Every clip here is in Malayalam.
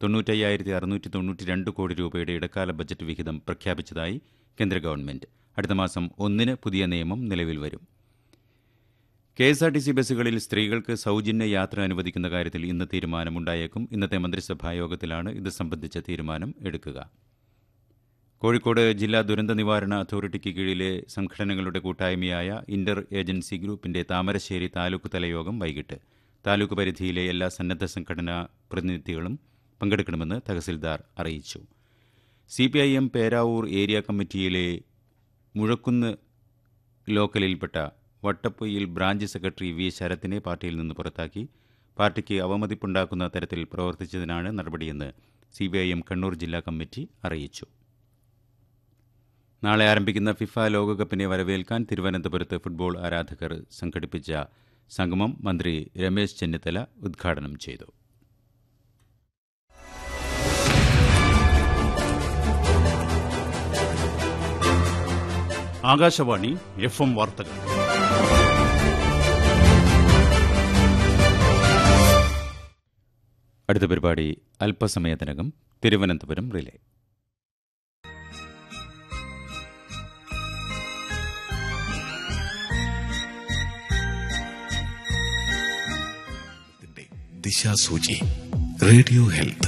തൊണ്ണൂറ്റയ്യായിരത്തി അറുന്നൂറ്റി തൊണ്ണൂറ്റി രണ്ട് കോടി രൂപയുടെ ഇടക്കാല ബജറ്റ് വിഹിതം പ്രഖ്യാപിച്ചതായി കേന്ദ്ര ഗവൺമെന്റ് അടുത്ത മാസം ഒന്നിന് പുതിയ നിയമം നിലവിൽ വരും K S R T C ബസ്സുകളിൽ സ്ത്രീകൾക്ക് സൗജന്യ യാത്ര അനുവദിക്കുന്ന കാര്യത്തിൽ ഇന്ന് തീരുമാനമുണ്ടായേക്കും ഇന്നത്തെ മന്ത്രിസഭാ യോഗത്തിലാണ് ഇത് സംബന്ധിച്ച തീരുമാനം എടുക്കുക കോഴിക്കോട് ജില്ലാ ദുരന്ത നിവാരണ അതോറിറ്റിക്ക് കീഴിലെ സംഘടനകളുടെ കൂട്ടായ്മയായ ഇന്റർ ഏജൻസി ഗ്രൂപ്പിന്റെ താമരശ്ശേരി താലൂക്ക് തലയോഗം വൈകിട്ട് താലൂക്ക് പരിധിയിലെ എല്ലാ സന്നദ്ധ സംഘടനാ പ്രതിനിധികളും പങ്കെടുക്കണമെന്ന് തഹസിൽദാർ അറിയിച്ചു C P I M Peravoor area കമ്മിറ്റിയിലെ മുഴക്കുന്ന് ലോക്കലിൽപ്പെട്ട വട്ടപ്പൊയിൽ ബ്രാഞ്ച് സെക്രട്ടറി വി ശരത്തിനെ പാർട്ടിയിൽ നിന്ന് പുറത്താക്കി പാർട്ടിക്ക് അവമതിപ്പുണ്ടാക്കുന്ന തരത്തിൽ പ്രവർത്തിച്ചതിനാണ് നടപടിയെന്ന് C B I M Kannur ജില്ലാ കമ്മിറ്റി അറിയിച്ചു നാളെ ആരംഭിക്കുന്ന ഫിഫ ലോകകപ്പിനെ വരവേൽക്കാൻ തിരുവനന്തപുരത്ത് ഫുട്ബോൾ ആരാധകർ സംഘടിപ്പിച്ച സംഗമം മന്ത്രി രമേശ് ചെന്നിത്തല ഉദ്ഘാടനം ചെയ്തു ആകാശവാണി എഫ് എം വാർത്തകൾ അടുത്ത പരിപാടി അല്പസമയത്തിനകം തിരുവനന്തപുരം റിലേ ദിശാസൂചി റേഡിയോ ഹെൽത്ത്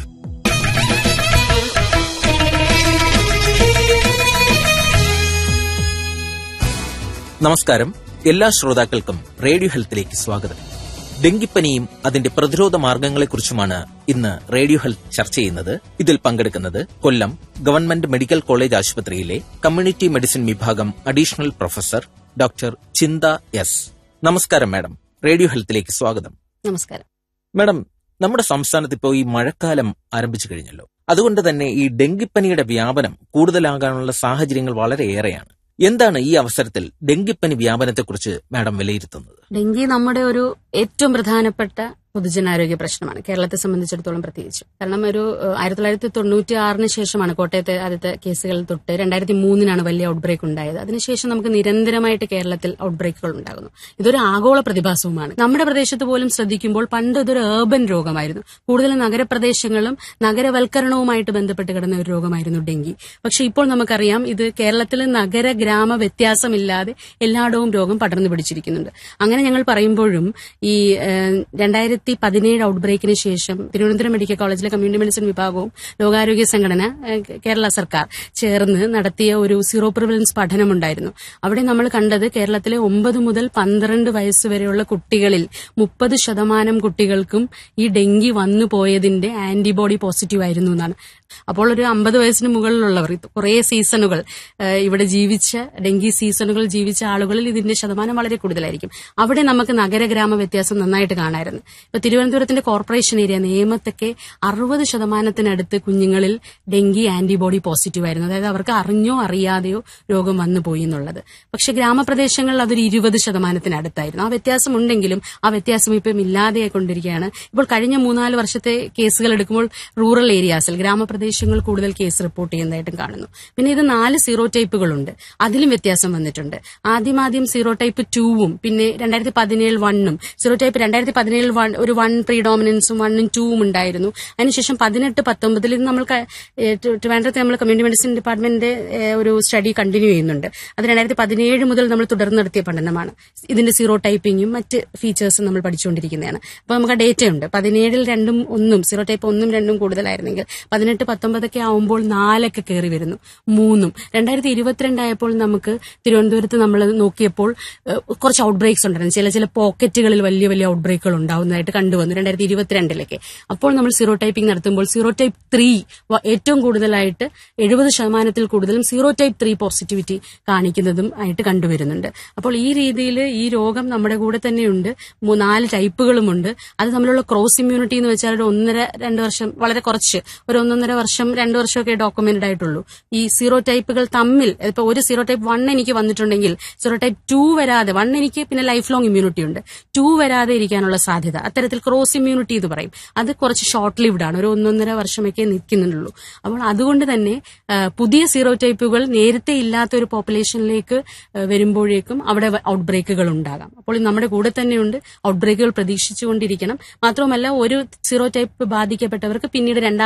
നമസ്കാരം എല്ലാ ശ്രോതാക്കൾക്കും റേഡിയോ ഹെൽത്തിലേക്ക് സ്വാഗതം ഡെങ്കിപ്പനിയും അതിന്റെ പ്രതിരോധ മാർഗങ്ങളെക്കുറിച്ചുമാണ് ഇന്ന് റേഡിയോ ഹെൽത്ത് ചർച്ച ചെയ്യുന്നത് ഇതിൽ പങ്കെടുക്കുന്നത് കൊല്ലം ഗവൺമെന്റ് മെഡിക്കൽ കോളേജ് ആശുപത്രിയിലെ കമ്മ്യൂണിറ്റി മെഡിസിൻ വിഭാഗം additional professor doctor Chintha S നമസ്കാരം മാഡം റേഡിയോ ഹെൽത്തിലേക്ക് സ്വാഗതം നമസ്കാരം മാഡം നമ്മുടെ സംസ്ഥാനത്ത് ഇപ്പോൾ ഈ മഴക്കാലം ആരംഭിച്ചു കഴിഞ്ഞല്ലോ അതുകൊണ്ട് തന്നെ ഈ ഡെങ്കിപ്പനിയുടെ വ്യാപനം കൂടുതലാകാനുള്ള സാഹചര്യങ്ങൾ വളരെയേറെയാണ് എന്താണ് ഈ അവസരത്തിൽ ഡെങ്കിപ്പനി വ്യാപനത്തെക്കുറിച്ച് മാഡം വിലയിരുത്തുന്നത് ഡെങ്കി നമ്മുടെ ഒരു ഏറ്റവും പ്രധാനപ്പെട്ട പൊതുജനാരോഗ്യ പ്രശ്നമാണ് കേരളത്തെ സംബന്ധിച്ചിടത്തോളം പ്രത്യേകിച്ച് കാരണം ഒരു ഏഹ്, ആയിരത്തി തൊള്ളായിരത്തി തൊണ്ണൂറ്റി ആറിന് ശേഷമാണ് കോട്ടയത്തെ ആദ്യത്തെ കേസുകൾ തൊട്ട് രണ്ടായിരത്തി മൂന്നിനാണ് വലിയ ഔട്ട്ബ്രേക്ക് ഉണ്ടായത് അതിനുശേഷം നമുക്ക് നിരന്തരമായിട്ട് കേരളത്തിൽ ഔട്ട്ബ്രേക്കുകൾ ഉണ്ടാകുന്നു ഇതൊരു ആഗോള പ്രതിഭാസവുമാണ് നമ്മുടെ പ്രദേശത്ത് പോലും ശ്രദ്ധിക്കുമ്പോൾ പണ്ട് ഇതൊരു ഏർബൻ രോഗമായിരുന്നു കൂടുതലും നഗരപ്രദേശങ്ങളും നഗരവൽക്കരണവുമായിട്ട് ബന്ധപ്പെട്ട് കിടന്ന ഒരു രോഗമായിരുന്നു ഡെങ്കി പക്ഷെ ഇപ്പോൾ നമുക്കറിയാം ഇത് കേരളത്തിൽ നഗര ഗ്രാമ വ്യത്യാസമില്ലാതെ എല്ലായിടവും രോഗം പടർന്നു പിടിച്ചിരിക്കുന്നുണ്ട് അങ്ങനെ ഞങ്ങൾ പറയുമ്പോഴും ഈ ഏഹ്, രണ്ടായിരത്തി പതിനേഴ് ഔട്ട്ബ്രേക്കിന് ശേഷം തിരുവനന്തപുരം മെഡിക്കൽ കോളേജിലെ കമ്മ്യൂണിറ്റി മെഡിസിൻ വിഭാഗവും ലോകാരോഗ്യ സംഘടന ഏഹ്, കേരള സർക്കാർ ചേർന്ന് നടത്തിയ ഒരു സീറോ പ്രിവലൻസ് പഠനമുണ്ടായിരുന്നു അവിടെ നമ്മൾ കണ്ടത് കേരളത്തിലെ ഒമ്പത് മുതൽ പന്ത്രണ്ട് വയസ്സ് വരെയുള്ള കുട്ടികളിൽ മുപ്പത് ശതമാനം കുട്ടികൾക്കും ഈ ഡെങ്കി വന്നു പോയതിന്റെ ആന്റിബോഡി പോസിറ്റീവ് ആയിരുന്നു എന്നാണ് അപ്പോൾ ഒരു അമ്പത് വയസ്സിന് മുകളിലുള്ളവർ ഇത് കുറേ സീസണുകൾ ഏഹ്, ഇവിടെ ജീവിച്ച ഡെങ്കി സീസണുകൾ ജീവിച്ച ആളുകളിൽ ഇതിന്റെ ശതമാനം വളരെ കൂടുതലായിരിക്കും അവിടെ നമുക്ക് നഗര ഗ്രാമ വ്യത്യാസം നന്നായിട്ട് കാണാമായിരുന്നു ഇപ്പൊ തിരുവനന്തപുരത്തിന്റെ കോർപ്പറേഷൻ ഏരിയ നേമത്തൊക്കെ അറുപത് ശതമാനത്തിനടുത്ത് കുഞ്ഞുങ്ങളിൽ ഡെങ്കി ആന്റിബോഡി പോസിറ്റീവ് ആയിരുന്നു അതായത് അവർക്ക് അറിഞ്ഞോ അറിയാതെയോ രോഗം വന്നു പോയി എന്നുള്ളത് പക്ഷെ ഗ്രാമപ്രദേശങ്ങളിൽ അതൊരു ഇരുപത് ശതമാനത്തിനടുത്തായിരുന്നു ആ വ്യത്യാസം ഉണ്ടെങ്കിലും ആ വ്യത്യാസം ഇപ്പം ഇല്ലാതെയായി കൊണ്ടിരിക്കുകയാണ് ഇപ്പോൾ കഴിഞ്ഞ മൂന്നാല് വർഷത്തെ കേസുകൾ എടുക്കുമ്പോൾ റൂറൽ ഏരിയാസിൽ ഗ്രാമപ്രദേശങ്ങൾ കൂടുതൽ കേസ് റിപ്പോർട്ട് ചെയ്യുന്നതായിട്ടും കാണുന്നു പിന്നെ ഇത് നാല് സീറോ ടൈപ്പുകളുണ്ട് അതിലും വ്യത്യാസം വന്നിട്ടുണ്ട് ആദ്യമാദ്യം സീറോ ടൈപ്പ് ടൂവും പിന്നെ രണ്ടായിരത്തി പതിനേഴ് വണ്ണും സീറോ ടൈപ്പ് രണ്ടായിരത്തി പതിനേഴ് വൺ ഒരു വൺ പ്രീഡോമിനൻസും വണ്ണും ടൂവും ഉണ്ടായിരുന്നു അതിനുശേഷം പതിനെട്ട് പത്തൊമ്പതിൽ ഇത് നമ്മൾ ക- ഏ, ട്രി- ട്രിവാൻഡ്രത്തെ നമ്മൾ കമ്മ്യൂണിറ്റി മെഡിസിൻ ഡിപ്പാർട്ട്മെന്റിന്റെ ഏ, ഒരു സ്റ്റഡി കണ്ടിന്യൂ ചെയ്യുന്നുണ്ട് അത് രണ്ടായിരത്തി പതിനേഴ് മുതൽ നമ്മൾ തുടർന്ന് നടത്തിയ പഠനമാണ് ഇതിന്റെ സീറോ ടൈപ്പിങ്ങും മറ്റ് ഫീച്ചേഴ്സും നമ്മൾ പഠിച്ചുകൊണ്ടിരിക്കുന്നതാണ് അപ്പോൾ നമുക്ക് ആ ഡേറ്റ ഉണ്ട് പതിനേഴിൽ രണ്ടും ഒന്നും സീറോ ടൈപ്പ് ഒന്നും രണ്ടും കൂടുതലായിരുന്നെങ്കിൽ പതിനെട്ട് പത്തൊമ്പതൊക്കെ ആവുമ്പോൾ നാലൊക്കെ കയറി വരുന്നു മൂന്നും രണ്ടായിരത്തി ഇരുപത്തിരണ്ടായപ്പോൾ നമുക്ക് തിരുവനന്തപുരത്ത് നമ്മൾ നോക്കിയപ്പോൾ ഏഹ്, കുറച്ച് ഔട്ട് ബ്രേക്സ് ഉണ്ടായിരുന്നു ചില ചില പോക്കറ്റുകളിൽ വലിയ വലിയ ഔട്ട് ബ്രേക്കുകൾ ഉണ്ടാവുന്നതായിട്ട് കണ്ടുവന്നു രണ്ടായിരത്തി ഇരുപത്തിരണ്ടിലൊക്കെ അപ്പോൾ നമ്മൾ സീറോ ടൈപ്പിംഗ് നടത്തുമ്പോൾ സീറോ ടൈപ്പ് ത്രീ ഏറ്റവും കൂടുതലായിട്ട് എഴുപത് ശതമാനത്തിൽ കൂടുതലും സീറോ ടൈപ്പ് ത്രീ പോസിറ്റിവിറ്റി കാണിക്കുന്നതും ആയിട്ട് കണ്ടുവരുന്നുണ്ട് അപ്പോൾ ഈ രീതിയിൽ ഈ രോഗം നമ്മുടെ കൂടെ തന്നെയുണ്ട് മൂ- നാല് ടൈപ്പുകളുമുണ്ട് അത് തമ്മിലുള്ള ക്രോസ് ഇമ്മ്യൂണിറ്റി എന്ന് വെച്ചാൽ ഒരു ഒന്നര രണ്ട് വർഷം വളരെ കുറച്ച് ഒരു ഒന്നൊന്നര വർഷം രണ്ട് വർഷമൊക്കെ ഡോക്യുമെന്റഡ് ആയിട്ടുള്ളൂ ഈ സീറോ ടൈപ്പുകൾ തമ്മിൽ ഇപ്പൊ ഒരു സീറോ ടൈപ്പ് വൺ എനിക്ക് വന്നിട്ടുണ്ടെങ്കിൽ സീറോ ടൈപ്പ് ടു വരാതെ വൺ എനിക്ക് പിന്നെ ലൈഫ് ലോങ് ഇമ്മ്യൂണിറ്റി ഉണ്ട് ടു വരാതെ ഇരിക്കാനുള്ള സാധ്യത അത്തരത്തിൽ ക്രോസ് ഇമ്മ്യൂണിറ്റി എന്ന് പറയും അത് കുറച്ച് ഷോർട്ട് ലിവ്ഡ് ആണ് ഒരു ഒന്നൊന്നര വർഷമൊക്കെ നിൽക്കുന്നുള്ളൂ അപ്പോൾ അതുകൊണ്ട് തന്നെ ആ, പുതിയ സീറോ ടൈപ്പുകൾ നേരത്തെ ഇല്ലാത്ത ഒരു പോപ്പുലേഷനിലേക്ക് ആ, വരുമ്പോഴേക്കും അവിടെ ഔട്ട് ബ്രേക്കുകൾ ഉണ്ടാകാം അപ്പോൾ ഇത് നമ്മുടെ കൂടെ തന്നെയുണ്ട് ഔട്ട് ബ്രേക്കുകൾ പ്രതീക്ഷിച്ചുകൊണ്ടിരിക്കണം മാത്രമല്ല ഒരു സീറോ ടൈപ്പ് ബാധിക്കപ്പെട്ടവർക്ക് പിന്നീട് രണ്ടാം